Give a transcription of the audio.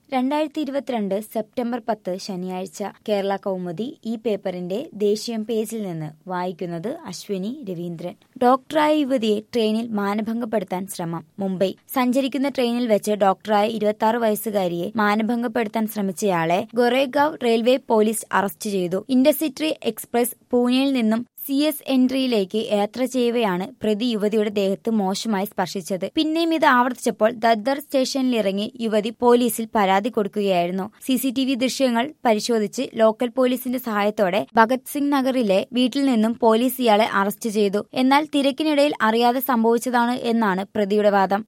രണ്ടായിരത്തി ഇരുപത്തിരണ്ട് സെപ്റ്റംബർ പത്ത് ശനിയാഴ്ച കേരള കൗമുദി ഈ പേപ്പറിന്റെ ദേശീയം പേജിൽ നിന്ന് വായിക്കുന്നത് അശ്വിനി രവീന്ദ്രൻ ഡോക്ടറായ യുവതിയെ ട്രെയിനിൽ മാനഭംഗപ്പെടുത്താൻ ശ്രമം മുംബൈ സഞ്ചരിക്കുന്ന ട്രെയിനിൽ വെച്ച് ഡോക്ടറായ ഇരുപത്തി ആറ് വയസ്സുകാരിയെ മാനഭംഗപ്പെടുത്താൻ ശ്രമിച്ചയാളെ ഗൊറേഗാവ് റെയിൽവേ പോലീസ് അറസ്റ്റ് ചെയ്തു ഇന്റർസിറ്റി എക്സ്പ്രസ് പൂനെയിൽ നിന്നും സി എസ് എൻട്രിയിലേക്ക് യാത്ര ചെയ്യവെയാണ് പ്രതി യുവതിയുടെ ദേഹത്ത് മോശമായി സ്പർശിച്ചത് പിന്നെയും ഇത് ആവർത്തിച്ചപ്പോൾ ദദ്ദർ സ്റ്റേഷനിലിറങ്ങി യുവതി പോലീസിൽ പരാതി കൊടുക്കുകയായിരുന്നു സി സി ടി വി ദൃശ്യങ്ങൾ പരിശോധിച്ച് ലോക്കൽ പോലീസിന്റെ സഹായത്തോടെ ഭഗത് സിംഗ് നഗറിലെ വീട്ടിൽ നിന്നും പോലീസ് ഇയാളെ അറസ്റ്റ് ചെയ്തു എന്നാൽ തിരക്കിനിടയിൽ അറിയാതെ സംഭവിച്ചതാണ് എന്നാണ് പ്രതിയുടെ വാദം